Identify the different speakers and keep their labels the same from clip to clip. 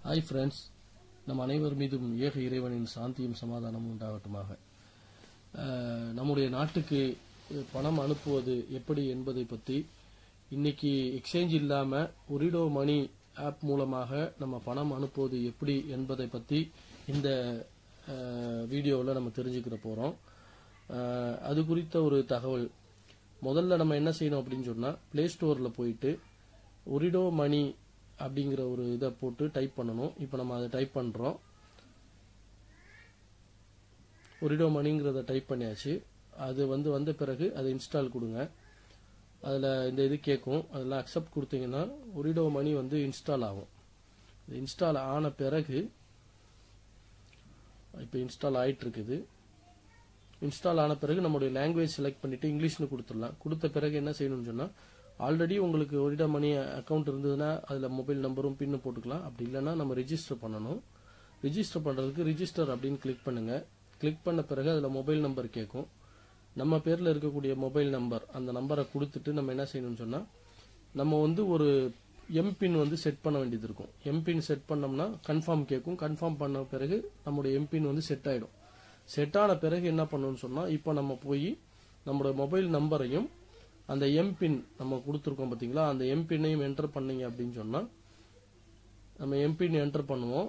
Speaker 1: hi friends நம் அனைவர் மீதும் ஏக இறைவனின் சாந்தியும் சமாதானமும் உண்டாகட்டுமாக அஹ், நம்முடைய நாட்டுக்கு பணம் அனுப்புவது எப்படி என்பதை பற்றி இன்னைக்கு எக்ஸ்சேஞ்ச் இல்லாம ஒரிடோ மணி ஆப் மூலமாக நம்ம பணம் அனுப்புவது எப்படி என்பதை பற்றி இந்த வீடியோவில் நம்ம தெரிஞ்சுக்கிற போறோம் அஹ், அது குறித்த ஒரு தகவல் முதல்ல நம்ம என்ன செய்யணும் அப்படின்னு சொன்னா பிளே ஸ்டோர்ல போயிட்டு ஒரிடோ மணி அப்படிங்கிற ஒரு இதை போட்டு டைப் பண்ணணும் இப்போ நம்ம அதை டைப் பண்றோம் ஒரிடோ மணிங்கிறத டைப் பண்ணியாச்சு அது வந்து வந்த பிறகு அதை இன்ஸ்டால் கொடுங்க அதில் இந்த இது கேட்கும் அதெல்லாம் அக்செப்ட் கொடுத்தீங்கன்னா ஒரிடோ மணி வந்து இன்ஸ்டால் ஆகும் இது இன்ஸ்டால் ஆன பிறகு இப்போ இன்ஸ்டால் ஆயிட்டு இருக்குது இன்ஸ்டால் ஆன பிறகு நம்மளுடைய லாங்குவேஜ் செலக்ட் பண்ணிட்டு இங்கிலீஷ்னு கொடுத்துடலாம் கொடுத்த பிறகு என்ன செய்யணும்னு சொன்னா ஆல்ரெடி உங்களுக்கு ஒரிடா மணி அக்கவுண்ட் இருந்ததுன்னா அதுல மொபைல் நம்பரும் பின்னு போட்டுக்கலாம் அப்படி இல்லைன்னா நம்ம ரிஜிஸ்டர் பண்ணணும் ரிஜிஸ்டர் பண்றதுக்கு ரிஜிஸ்டர் அப்படின்னு கிளிக் பண்ணுங்க கிளிக் பண்ண பிறகு அதுல மொபைல் நம்பர் கேட்கும் நம்ம பேர்ல இருக்கக்கூடிய மொபைல் நம்பர் அந்த நம்பரை கொடுத்துட்டு நம்ம என்ன செய்யணும்னு சொன்னா நம்ம வந்து ஒரு எம்பின் வந்து செட் பண்ண வேண்டியது இருக்கும் எம்பின் செட் பண்ணோம்னா கன்ஃபார்ம் கேட்கும் கன்ஃபார்ம் பண்ண பிறகு நம்முடைய எம்பின் வந்து செட் ஆயிடும் செட் ஆன பிறகு என்ன பண்ணணும்னு சொன்னா இப்போ நம்ம போய் நம்மளோட மொபைல் நம்பரையும் அந்த எம்பின் நம்ம கொடுத்துருக்கோம் பாத்தீங்களா அந்த எம்பின்னையும் என்டர் பண்ணீங்க அப்படின்னு சொன்னா நம்ம எம்பின் என்டர் பண்ணுவோம்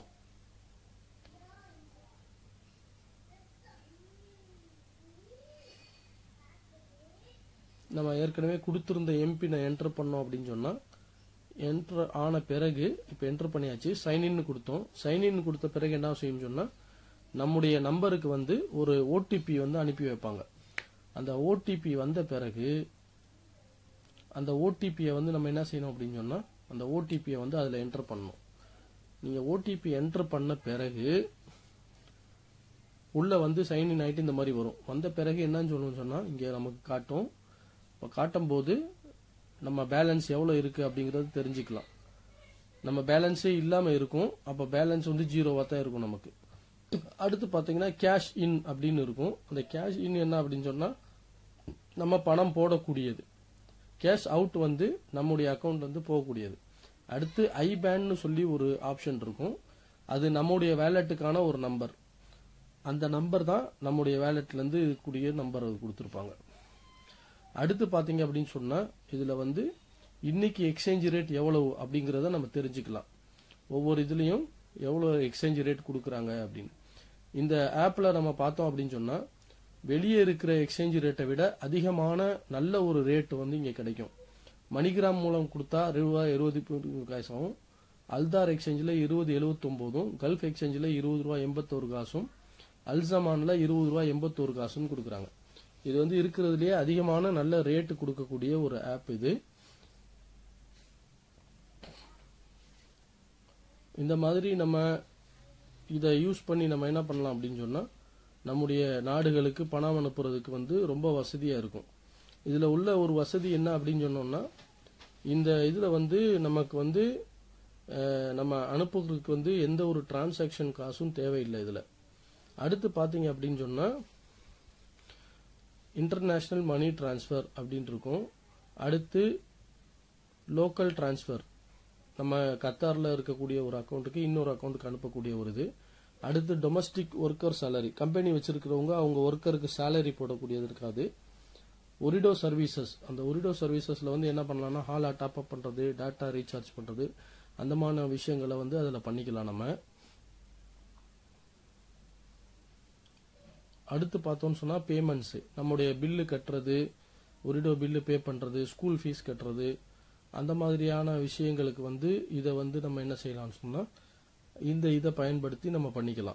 Speaker 1: நம்ம ஏற்கனவே கொடுத்திருந்த எம்பினை என்டர் பண்ணோம் அப்படின்னு சொன்னா என்டர் ஆன பிறகு இப்போ என்டர் பண்ணியாச்சு சைன் இன் கொடுத்தோம் சைன் இன் கொடுத்த பிறகு என்ன செய்யும் சொன்னா நம்முடைய நம்பருக்கு வந்து ஒரு ஓடிபி வந்து அனுப்பி வைப்பாங்க அந்த ஓடிபி வந்த பிறகு அந்த ஓடிபியை வந்து நம்ம என்ன செய்யணும் அப்படின்னு சொன்னா அந்த ஓடிபியை வந்து அதுல என்டர் பண்ணணும் நீங்க ஓடிபி என்டர் பண்ண பிறகு உள்ள வந்து சைன் இன் ஆயிட்டு இந்த மாதிரி வரும் வந்த பிறகு என்னன்னு சொல்லணும்னு சொன்னா இங்க நமக்கு காட்டும் இப்போ காட்டும் போது நம்ம பேலன்ஸ் எவ்வளவு இருக்கு அப்படிங்கறது தெரிஞ்சுக்கலாம் நம்ம பேலன்ஸே இல்லாம இருக்கும் அப்ப பேலன்ஸ் வந்து ஜீரோவா தான் இருக்கும் நமக்கு அடுத்து பாத்தீங்கன்னா கேஷ் இன் அப்படின்னு இருக்கும் அந்த கேஷ் இன் என்ன அப்படின்னு சொன்னா நம்ம பணம் போடக்கூடியது கேஷ் அவுட் வந்து நம்முடைய அக்கவுண்ட் வந்து போகக்கூடியது அடுத்து ஐ பேன்னு சொல்லி ஒரு ஆப்ஷன் இருக்கும் அது நம்முடைய வேலெட்டுக்கான ஒரு நம்பர் அந்த நம்பர் தான் நம்முடைய வேலெட்ல இருந்து இருக்கக்கூடிய நம்பர் கொடுத்துருப்பாங்க அடுத்து பாத்தீங்க அப்படின்னு சொன்னா இதுல வந்து இன்னைக்கு எக்ஸ்சேஞ்ச் ரேட் எவ்வளவு அப்படிங்கறத நம்ம தெரிஞ்சுக்கலாம் ஒவ்வொரு இதுலயும் எவ்வளவு எக்ஸ்சேஞ்ச் ரேட் கொடுக்குறாங்க அப்படின்னு இந்த ஆப்ல நம்ம பார்த்தோம் அப்படின்னு சொன்னா வெளியே இருக்கிற எக்ஸ்சேஞ்ச் ரேட்டை விட அதிகமான நல்ல ஒரு ரேட் வந்து இங்க கிடைக்கும் மணிகிராம் மூலம் கொடுத்தா ரூபாய் இருபது காசும் அல்தார் எக்ஸ்சேஞ்சில் இருபது எழுபத்தி ஒன்பதும் கல்ஃப் எக்ஸ்சேஞ்சில் இருபது ரூபாய் எண்பத்தோரு காசும் அல்சமான்ல இருபது ரூபாய் எண்பத்தோரு காசும் கொடுக்குறாங்க இது வந்து இருக்கிறதுலயே அதிகமான நல்ல ரேட் கொடுக்கக்கூடிய ஒரு ஆப் இது இந்த மாதிரி நம்ம இதை யூஸ் பண்ணி நம்ம என்ன பண்ணலாம் அப்படின்னு சொன்னா நம்முடைய நாடுகளுக்கு பணம் அனுப்புறதுக்கு வந்து ரொம்ப வசதியா இருக்கும் இதுல உள்ள ஒரு வசதி என்ன அப்படின்னு சொன்னோம்னா இந்த இதுல வந்து நமக்கு வந்து அஹ், நம்ம அனுப்புறதுக்கு வந்து எந்த ஒரு டிரான்சாக்ஷன் காசும் தேவையில்லை இதுல அடுத்து பாத்தீங்க அப்படின்னு சொன்னா இன்டர்நேஷனல் மணி டிரான்ஸ்ஃபர் அப்படின்னு இருக்கும் அடுத்து லோக்கல் டிரான்ஸ்ஃபர் நம்ம கத்தார்ல இருக்கக்கூடிய ஒரு அக்கௌண்ட்டுக்கு இன்னொரு அக்கௌண்ட்டுக்கு அனுப்பக்கூடிய ஒரு இது அடுத்து டொமஸ்டிக் ஒர்க்கர் சேலரி கம்பெனி வச்சிருக்கிறவங்க அவங்க ஒர்க்கருக்கு சேலரி போடக்கூடியது இருக்காது ஒரிடோ சர்வீசஸ் அந்த ஒரிடோ சர்வீசஸ்ல வந்து என்ன பண்ணலாம்னா ஹாலா டாப் அப் பண்றது டேட்டா ரீசார்ஜ் பண்றது அந்த மாதிரி விஷயங்களை வந்து அதுல பண்ணிக்கலாம் நம்ம அடுத்து பார்த்தோம்னு சொன்னா பேமெண்ட்ஸ் நம்முடைய பில்லு கட்டுறது ஒரிடோ பில்லு பே பண்றது ஸ்கூல் ஃபீஸ் கட்டுறது அந்த மாதிரியான விஷயங்களுக்கு வந்து இதை வந்து நம்ம என்ன செய்யலாம்னு சொன்னா இந்த இதை பயன்படுத்தி நம்ம பண்ணிக்கலாம்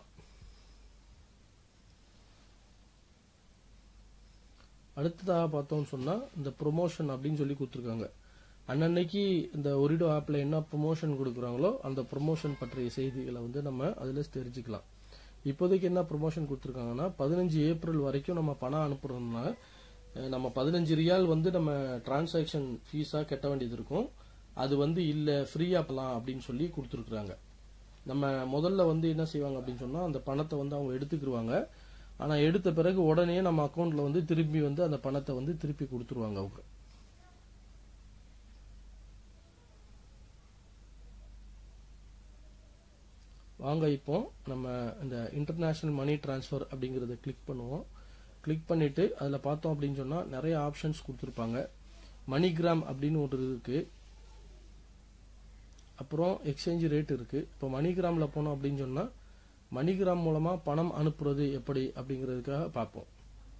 Speaker 1: அடுத்ததாக பார்த்தோம்னு சொன்னா இந்த ப்ரொமோஷன் அப்படின்னு சொல்லி கொடுத்துருக்காங்க அன்னன்னைக்கு இந்த ஒரிடோ ஆப்ல என்ன ப்ரொமோஷன் கொடுக்குறாங்களோ அந்த ப்ரொமோஷன் பற்றிய செய்திகளை வந்து நம்ம அதுல தெரிஞ்சுக்கலாம் இப்போதைக்கு என்ன ப்ரொமோஷன் கொடுத்துருக்காங்கன்னா பதினஞ்சு ஏப்ரல் வரைக்கும் நம்ம பணம் அனுப்புறோம்னா அஹ், நம்ம பதினஞ்சு ரியால் வந்து நம்ம டிரான்சாக்ஷன் ஃபீஸா கட்ட வேண்டியது இருக்கும் அது வந்து இல்ல ஃப்ரீயா பண்ணலாம் அப்படின்னு சொல்லி கொடுத்துருக்குறாங்க நம்ம முதல்ல வந்து என்ன செய்வாங்க அப்படின்னு சொன்னா அந்த பணத்தை வந்து அவங்க எடுத்துக்கிருவாங்க ஆனா எடுத்த பிறகு உடனே நம்ம அக்கவுண்ட்ல வந்து திருப்பி வந்து அந்த பணத்தை வந்து திருப்பி கொடுத்துருவாங்க அவங்க வாங்க இப்போ நம்ம இந்த இன்டர்நேஷனல் மணி டிரான்ஸ்ஃபர் அப்படிங்கறத கிளிக் பண்ணுவோம் கிளிக் பண்ணிட்டு அதில் பார்த்தோம் அப்படின்னு சொன்னா நிறைய ஆப்ஷன்ஸ் கொடுத்துருப்பாங்க மணிகிராம் அப்படின்னு ஒரு இருக்கு அப்புறம் எக்ஸ்சேஞ்ச் ரேட் இருக்கு இப்போ மணிகிராம்ல போனோம் அப்படின்னு சொன்னா மணிகிராம் மூலமா பணம் அனுப்புறது எப்படி அப்படிங்கிறதுக்காக பார்ப்போம்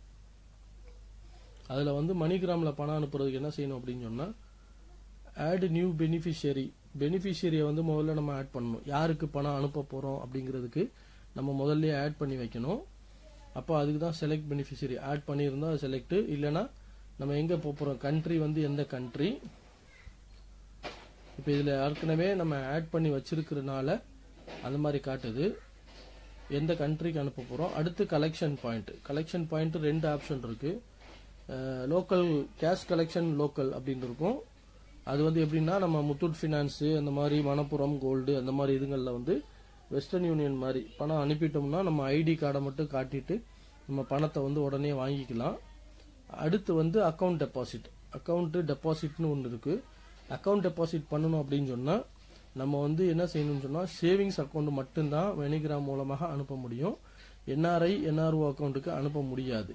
Speaker 1: அதுல வந்து மணிகிராம்ல பணம் அனுப்புறதுக்கு என்ன செய்யணும் அப்படின்னு சொன்னா ஆட் நியூ பெனிஃபிஷியரி பெனிஃபிஷியரியை வந்து முதல்ல நம்ம ஆட் பண்ணணும் யாருக்கு பணம் அனுப்ப போறோம் அப்படிங்கிறதுக்கு நம்ம முதல்ல ஆட் பண்ணி வைக்கணும் அப்போ அதுக்கு தான் செலக்ட் பெனிஃபிஷியரி ஆட் பண்ணியிருந்தா செலக்ட் இல்லைன்னா நம்ம எங்க போக போறோம் கண்ட்ரி வந்து எந்த கண்ட்ரி இப்போ இதுல ஏற்கனவே நம்ம ஆட் பண்ணி வச்சிருக்கிறதுனால அந்த மாதிரி காட்டுது எந்த கண்ட்ரிக்கு அனுப்ப போறோம் அடுத்து கலெக்ஷன் பாயிண்ட் கலெக்ஷன் பாயிண்ட் ரெண்டு ஆப்ஷன் இருக்கு லோக்கல் கேஷ் கலெக்ஷன் லோக்கல் அப்படின்னு இருக்கும் அது வந்து எப்படின்னா நம்ம முத்தூட் ஃபினான்ஸ் அந்த மாதிரி மணப்புரம் கோல்டு அந்த மாதிரி இதுங்களில் வந்து வெஸ்டர்ன் யூனியன் மாதிரி பணம் அனுப்பிட்டோம்னா நம்ம ஐடி கார்டை மட்டும் காட்டிட்டு நம்ம பணத்தை வந்து உடனே வாங்கிக்கலாம் அடுத்து வந்து அக்கவுண்ட் டெபாசிட் அக்கவுண்ட் டெபாசிட்னு ஒன்று இருக்கு அக்கவுண்ட் டெபாசிட் பண்ணணும் அப்படின்னு சொன்னா நம்ம வந்து என்ன செய்யணும்னு சொன்னா சேவிங்ஸ் அக்கவுண்ட் மட்டும்தான் வெனிகிராம் மூலமாக அனுப்ப முடியும் என்ஆர்ஐ என்ஆர்ஓ அக்கவுண்ட்டுக்கு அனுப்ப முடியாது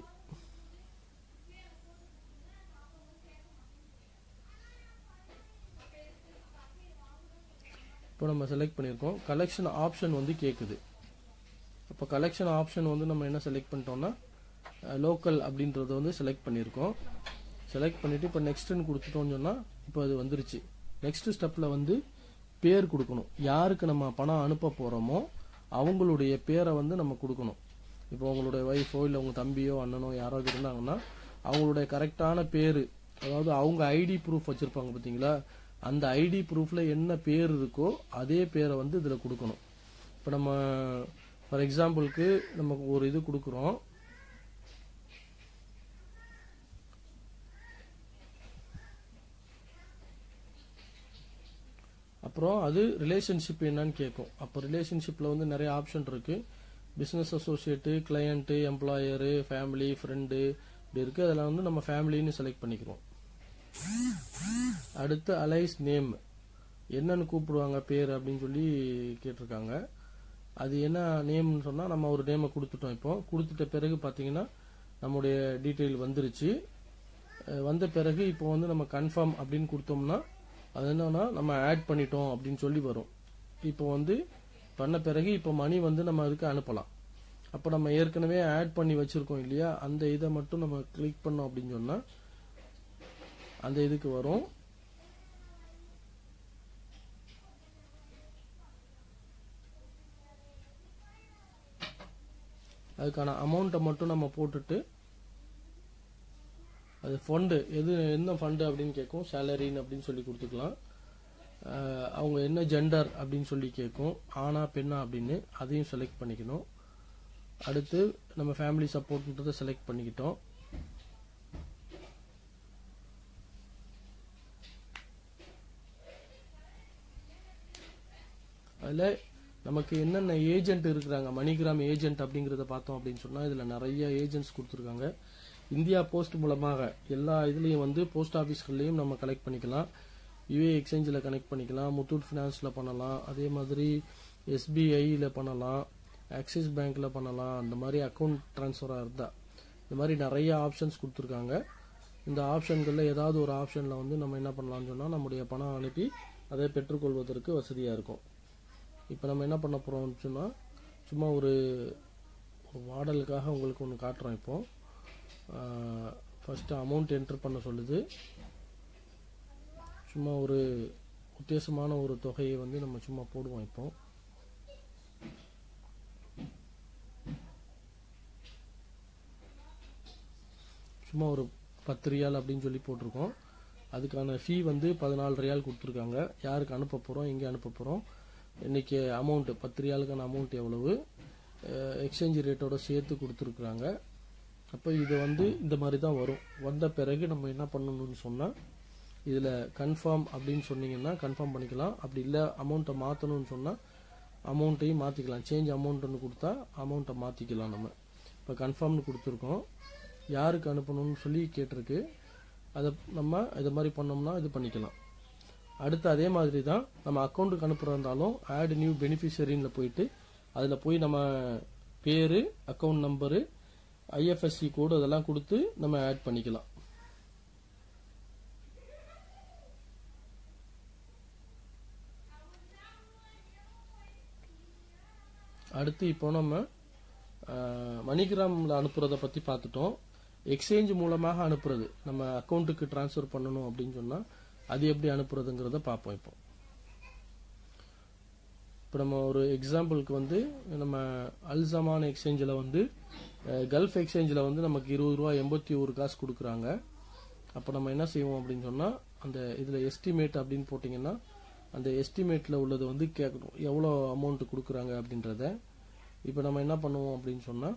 Speaker 1: இப்போ நம்ம செலக்ட் பண்ணியிருக்கோம் கலெக்ஷன் ஆப்ஷன் வந்து கேட்குது அப்போ கலெக்ஷன் ஆப்ஷன் வந்து நம்ம என்ன செலக்ட் பண்ணிட்டோம்னா லோக்கல் அப்படின்றத வந்து செலக்ட் பண்ணியிருக்கோம் செலக்ட் பண்ணிட்டு இப்போ நெக்ஸ்ட்னு கொடுத்துட்டோம்னு சொன்னால் இப்போ அது வந்துருச்சு நெக்ஸ்ட் ஸ்டெப்பில் வந்து பேர் கொடுக்கணும் யாருக்கு நம்ம பணம் அனுப்ப போகிறோமோ அவங்களுடைய பேரை வந்து நம்ம கொடுக்கணும் இப்போ உங்களுடைய ஒய்ஃபோ இல்லை உங்கள் தம்பியோ அண்ணனோ யாராவது இருந்தாங்கன்னா அவங்களுடைய கரெக்டான பேர் அதாவது அவங்க ஐடி ப்ரூஃப் வச்சுருப்பாங்க பார்த்தீங்களா அந்த ஐடி ப்ரூஃப்ல என்ன பேர் இருக்கோ அதே பேரை வந்து இதில் கொடுக்கணும் இப்போ நம்ம ஃபார் எக்ஸாம்பிளுக்கு நமக்கு ஒரு இது கொடுக்குறோம் அப்புறம் அது ரிலேஷன்ஷிப் என்னன்னு கேட்கும் அப்போ ரிலேஷன்ஷிப்பில் வந்து நிறைய ஆப்ஷன் இருக்கு business associate client employer family friend இப்படி இருக்கு அதில் வந்து நம்ம ஃபேமிலின்னு செலக்ட் பண்ணிக்கிறோம் அடுத்து அலைஸ் நேம் என்னன்னு கூப்பிடுவாங்க பேர் அப்படின்னு சொல்லி கேட்டிருக்காங்க அது என்ன நேம்னு சொன்னா நம்ம ஒரு நேமை கொடுத்துட்டோம் இப்போ கொடுத்துட்ட பிறகு பாத்தீங்கன்னா நம்முடைய டீட்டெயில் வந்துருச்சு அஹ் வந்த பிறகு இப்போ வந்து நம்ம கன்ஃபார்ம் அப்படின்னு கொடுத்தோம்னா அது என்னன்னா நம்ம ஆட் பண்ணிட்டோம் அப்படின்னு சொல்லி வரும் இப்போ வந்து பண்ண பிறகு இப்போ மணி வந்து நம்ம அதுக்கு அனுப்பலாம் அப்போ நம்ம ஏற்கனவே ஆட் பண்ணி வச்சிருக்கோம் இல்லையா அந்த இதை மட்டும் நம்ம கிளிக் பண்ணோம் அப்படின்னு சொன்னா அந்த இதுக்கு வரும் அதுக்கான அமௌண்ட்டை மட்டும் நம்ம போட்டுட்டு அது ஃபண்டு எது என்ன ஃபண்டு அப்படின்னு கேட்கும் சேலரின்னு அப்படின்னு சொல்லி கொடுத்துக்கலாம் அஹ் அவங்க என்ன ஜெண்டர் அப்படின்னு சொல்லி கேட்கும் ஆணா பெண்ணா அப்படின்னு அதையும் செலக்ட் பண்ணிக்கணும் அடுத்து நம்ம ஃபேமிலி சப்போர்ட்ன்றதை செலக்ட் பண்ணிக்கிட்டோம் அதில் நமக்கு என்னென்ன ஏஜென்ட் இருக்கிறாங்க மணிகிராம் ஏஜென்ட் அப்படிங்கிறத பார்த்தோம் அப்படின்னு சொன்னால் இதில் நிறைய ஏஜென்ட்ஸ் கொடுத்துருக்காங்க இந்தியா போஸ்ட் மூலமாக எல்லா இதுலேயும் வந்து போஸ்ட் ஆஃபீஸ்கள்லையும் நம்ம கலெக்ட் பண்ணிக்கலாம் யுஏ எக்ஸ்சேஞ்சில் கனெக்ட் பண்ணிக்கலாம் முத்தூட் ஃபினான்ஸில் பண்ணலாம் அதே மாதிரி எஸ்பிஐயில் பண்ணலாம் ஆக்சிஸ் பேங்க்கில் பண்ணலாம் அந்த மாதிரி அக்கௌண்ட் ட்ரான்ஸ்ஃபராக இருந்தால் இந்த மாதிரி நிறைய ஆப்ஷன்ஸ் கொடுத்துருக்காங்க இந்த ஆப்ஷன்களில் ஏதாவது ஒரு ஆப்ஷனில் வந்து நம்ம என்ன பண்ணலாம்னு சொன்னால் நம்முடைய பணம் அனுப்பி அதை பெற்றுக்கொள்வதற்கு வசதியாக இருக்கும் இப்போ நம்ம என்ன பண்ண போகிறோம்னு சொன்னால் சும்மா ஒரு ஒரு மாடலுக்காக உங்களுக்கு ஒன்று காட்டுறோம் இப்போ ஃபஸ்ட்டு அமௌண்ட் என்ட்ரு பண்ண சொல்லுது சும்மா ஒரு உத்தேசமான ஒரு தொகையை வந்து நம்ம சும்மா போடுவோம் இப்போ சும்மா ஒரு பத்து ரியால் அப்படின்னு சொல்லி போட்டிருக்கோம் அதுக்கான ஃபீ வந்து பதினாலு ரியால் கொடுத்துருக்காங்க யாருக்கு அனுப்ப போகிறோம் எங்கே அனுப்ப போகிறோம் இன்னைக்கு அமௌண்ட் பத்து ரியாலுக்கான அமௌண்ட் எவ்வளவு எக்ஸ்சேஞ்ச் ரேட்டோட சேர்த்து கொடுத்துருக்குறாங்க அப்போ இது வந்து இந்த மாதிரி தான் வரும் வந்த பிறகு நம்ம என்ன பண்ணணும்னு சொன்னால் இதில் கன்ஃபார்ம் அப்படின்னு சொன்னீங்கன்னா கன்ஃபார்ம் பண்ணிக்கலாம் அப்படி இல்லை அமௌண்ட்டை மாற்றணும்னு சொன்னால் அமௌண்ட்டையும் மாற்றிக்கலாம் சேஞ்ச் அமௌண்ட்னு கொடுத்தா அமௌண்ட்டை மாற்றிக்கலாம் நம்ம இப்போ கன்ஃபார்ம்னு கொடுத்துருக்கோம் யாருக்கு அனுப்பணும்னு சொல்லி கேட்டிருக்கு அதை நம்ம இது மாதிரி பண்ணோம்னா இது பண்ணிக்கலாம் அடுத்து அதே மாதிரி தான் நம்ம அக்கௌண்ட்டுக்கு அனுப்புறதா இருந்தாலும் ஆட் நியூ பெனிஃபிஷரின்னு போயிட்டு அதில் போய் நம்ம பேரு அக்கவுண்ட் நம்பரு ஐஎஃப்எஸ்சி கோடு அதெல்லாம் கொடுத்து நம்ம ஆட் பண்ணிக்கலாம் அடுத்து இப்போ நம்ம மணிகிராமில் அனுப்புறதை பற்றி பார்த்துட்டோம் எக்ஸ்சேஞ்ச் மூலமாக அனுப்புறது நம்ம அக்கௌண்ட்டுக்கு ட்ரான்ஸ்ஃபர் பண்ணணும் அப்படின்னு சொன்னால் அது எப்படி அனுப்புறதுங்கிறத பார்ப்போம் இப்போ இப்போ நம்ம ஒரு எக்ஸாம்பிளுக்கு வந்து நம்ம அல்சமான் எக்ஸ்சேஞ்சில் வந்து அஹ், கல்ஃப் எக்ஸ்சேஞ்சில் வந்து நமக்கு இருபது ரூபா எண்பத்தி ஒரு காசு கொடுக்குறாங்க அப்போ நம்ம என்ன செய்வோம் அப்படின்னு சொன்னால் அந்த இதில் எஸ்டிமேட் அப்படின்னு போட்டிங்கன்னா அந்த எஸ்டிமேட்டில் உள்ளது வந்து கேட்கணும் எவ்வளோ அமௌண்ட் கொடுக்குறாங்க அப்படின்றத இப்போ நம்ம என்ன பண்ணுவோம் அப்படின்னு சொன்னால்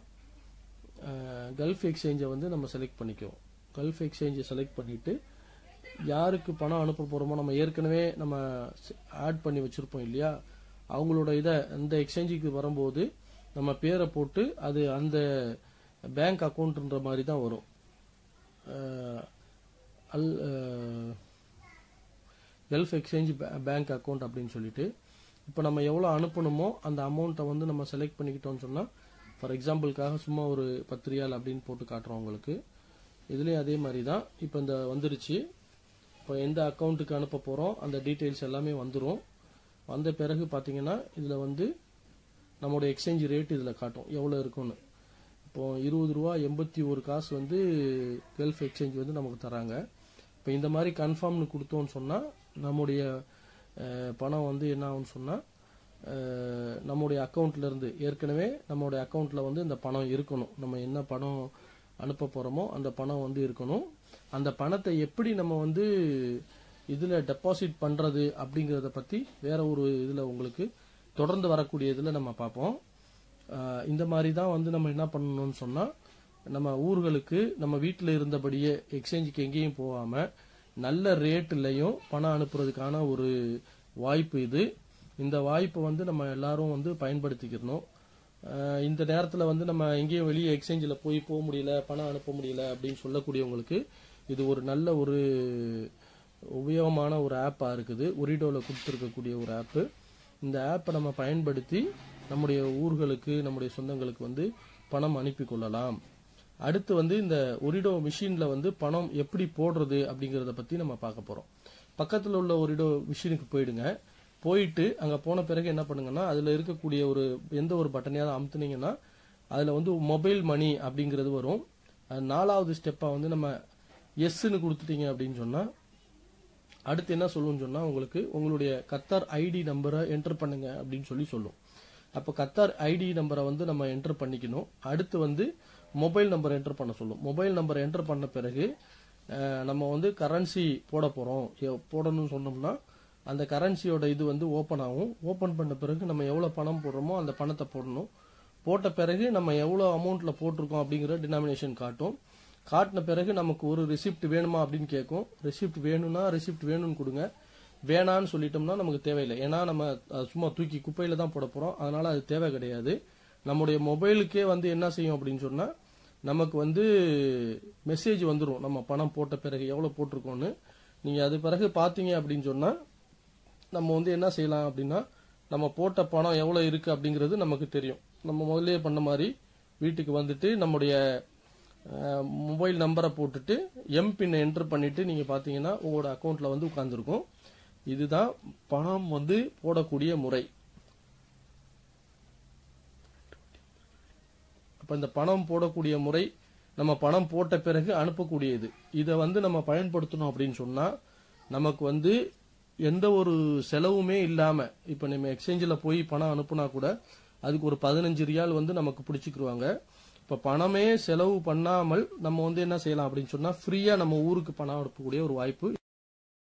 Speaker 1: கல்ஃப் எக்ஸ்சேஞ்சை வந்து நம்ம செலக்ட் பண்ணிக்குவோம் கல்ஃப் எக்ஸ்சேஞ்சை செலக்ட் பண்ணிவிட்டு யாருக்கு பணம் அனுப்ப போகிறோமோ நம்ம ஏற்கனவே நம்ம ஆட் பண்ணி வச்சுருப்போம் இல்லையா அவங்களோட இதை அந்த எக்ஸ்சேஞ்சுக்கு வரும்போது நம்ம பேரை போட்டு அது அந்த பேங்க் அக்கௌண்ட்ன்ற மாதிரி தான் வரும் uh, Al uh, Gulf exchange bank account அப்படின்னு சொல்லிட்டு இப்போ நம்ம எவ்வளோ அனுப்பணுமோ அந்த அமௌண்ட்டை வந்து நம்ம செலக்ட் பண்ணிக்கிட்டோம்னு சொன்னால் ஃபார் எக்ஸாம்பிளுக்காக சும்மா ஒரு பத்து ரியால் அப்படின்னு போட்டு காட்டுறோம் உங்களுக்கு இதுலேயும் அதே மாதிரி தான் இப்போ இந்த வந்துருச்சு இப்போ எந்த அக்கௌண்ட்டுக்கு அனுப்ப போகிறோம் அந்த டீட்டெயில்ஸ் எல்லாமே வந்துடும் வந்த பிறகு பார்த்தீங்கன்னா இதில் வந்து நம்மளோட எக்ஸ்சேஞ்ச் ரேட் இதில் காட்டும் எவ்வளோ இருக்குன்னு இப்போ இருபது ரூபா எண்பத்தி ஒரு காசு வந்து கல்ஃப் எக்ஸ்சேஞ்ச் வந்து நமக்கு தராங்க இப்போ இந்த மாதிரி கன்ஃபார்ம்னு கொடுத்தோம்னு சொன்னால் நம்முடைய அஹ், பணம் வந்து என்ன ஆகும்னு சொன்னால் நம்முடைய அக்கௌண்ட்ல இருந்து ஏற்கனவே நம்மளுடைய அக்கௌண்ட்ல வந்து இந்த பணம் இருக்கணும் நம்ம என்ன பணம் அனுப்ப போறோமோ அந்த பணம் வந்து இருக்கணும் அந்த பணத்தை எப்படி நம்ம வந்து இதுல டெபாசிட் பண்றது அப்படிங்கறத பத்தி வேற ஒரு இதுல உங்களுக்கு தொடர்ந்து வரக்கூடிய இதுல நம்ம பார்ப்போம் ஆஹ் இந்த மாதிரி தான் வந்து நம்ம என்ன பண்ணணும்னு சொன்னா நம்ம ஊர்களுக்கு நம்ம வீட்டில் இருந்தபடியே எக்ஸ்சேஞ்சுக்கு எங்கேயும் போகாம நல்ல ரேட்லயும் பணம் அனுப்புறதுக்கான ஒரு வாய்ப்பு இது இந்த வாய்ப்பை வந்து நம்ம எல்லாரும் வந்து பயன்படுத்திக்கணும் ஆஹ் இந்த நேரத்தில் வந்து நம்ம எங்கேயும் வெளியே எக்ஸ்சேஞ்சில் போய் போக முடியல பணம் அனுப்ப முடியல அப்படின்னு சொல்லக்கூடியவங்களுக்கு இது ஒரு நல்ல ஒரு உபயோகமான ஒரு ஆப்பாக இருக்குது ஒரிடோவில் கொடுத்துருக்கக்கூடிய ஒரு ஆப்பு இந்த ஆப்பை நம்ம பயன்படுத்தி நம்முடைய ஊர்களுக்கு நம்முடைய சொந்தங்களுக்கு வந்து பணம் அனுப்பி கொள்ளலாம் அடுத்து வந்து இந்த ஒரிடோ மிஷினில் வந்து பணம் எப்படி போடுறது அப்படிங்கிறத பற்றி நம்ம பார்க்க போகிறோம் பக்கத்தில் உள்ள ஒரிடோ மிஷினுக்கு போயிடுங்க போயிட்டு அங்கே போன பிறகு என்ன பண்ணுங்கன்னா அதில் இருக்கக்கூடிய ஒரு எந்த ஒரு பட்டனையாவது அமுத்துனீங்கன்னா அதில் வந்து மொபைல் மணி அப்படிங்கிறது வரும் அது நாலாவது ஸ்டெப்பாக வந்து நம்ம எஸ்ன்னு கொடுத்துட்டீங்க அப்படின்னு சொன்னால் அடுத்து என்ன சொல்லுன்னு சொன்னா உங்களுக்கு உங்களுடைய கத்தார் ஐடி நம்பரை என்டர் பண்ணுங்க அப்படின்னு சொல்லி சொல்லும் அப்போ கத்தார் ஐடி நம்பரை வந்து நம்ம என்டர் பண்ணிக்கணும் அடுத்து வந்து மொபைல் நம்பர் என்டர் பண்ண சொல்லும் மொபைல் நம்பர் என்டர் பண்ண பிறகு அஹ், நம்ம வந்து கரன்சி போட போறோம் எ- போடணும்னு சொன்னோம்னா அந்த கரன்சியோட இது வந்து ஓப்பன் ஆகும் ஓப்பன் பண்ண பிறகு நம்ம எவ்வளவு பணம் போடுறோமோ அந்த பணத்தை போடணும் போட்ட பிறகு நம்ம எவ்வளோ அமௌண்ட்ல போட்டிருக்கோம் அப்படிங்கிற டினாமினேஷன் காட்டும் காட்டின பிறகு நமக்கு ஒரு ரிசிப்ட் வேணுமா அப்படின்னு கேட்கும் ரிசிப்ட் வேணும்னா ரிசிப்ட் வேணும்னு கொடுங்க வேணான்னு சொல்லிட்டோம்னா நமக்கு தேவையில்லை ஏன்னா நம்ம அது சும்மா தூக்கி குப்பையில தான் போட போறோம் அதனால அது தேவை கிடையாது நம்முடைய மொபைலுக்கே வந்து என்ன செய்யும் அப்படின்னு சொன்னா நமக்கு வந்து மெசேஜ் வந்துடும் நம்ம பணம் போட்ட பிறகு எவ்வளவு போட்டிருக்கோம்னு நீங்க அது பிறகு பாத்தீங்க அப்படின்னு சொன்னா நம்ம வந்து என்ன செய்யலாம் அப்படின்னா நம்ம போட்ட பணம் எவ்வளவு இருக்கு அப்படிங்கிறது நமக்கு தெரியும் நம்ம முதல்லயே பண்ண மாதிரி வீட்டுக்கு வந்துட்டு நம்முடைய மொபைல் நம்பரை போட்டுட்டு எம்பின் என்டர் பண்ணிட்டு நீங்க பாத்தீங்கன்னா உங்களோட அக்கௌண்ட்ல வந்து உட்கார்ந்துருக்கும் இதுதான் பணம் வந்து போடக்கூடிய முறை அப்ப இந்த பணம் போடக்கூடிய முறை நம்ம பணம் போட்ட பிறகு அனுப்பக்கூடியது இதை வந்து நம்ம பயன்படுத்தணும் அப்படின்னு சொன்னா நமக்கு வந்து எந்த ஒரு செலவுமே இல்லாம இப்ப நம்ம எக்ஸ்சேஞ்சில் போய் பணம் அனுப்புனா கூட அதுக்கு ஒரு பதினஞ்சு ரியால் வந்து நமக்கு பிடிச்சிக்கிருவாங்க இப்ப பணமே செலவு பண்ணாமல் நம்ம வந்து என்ன செய்யலாம் அப்படின்னு சொன்னா ஃப்ரீயா நம்ம ஊருக்கு பணம் அனுப்பக்கூடிய ஒரு வாய்ப்பு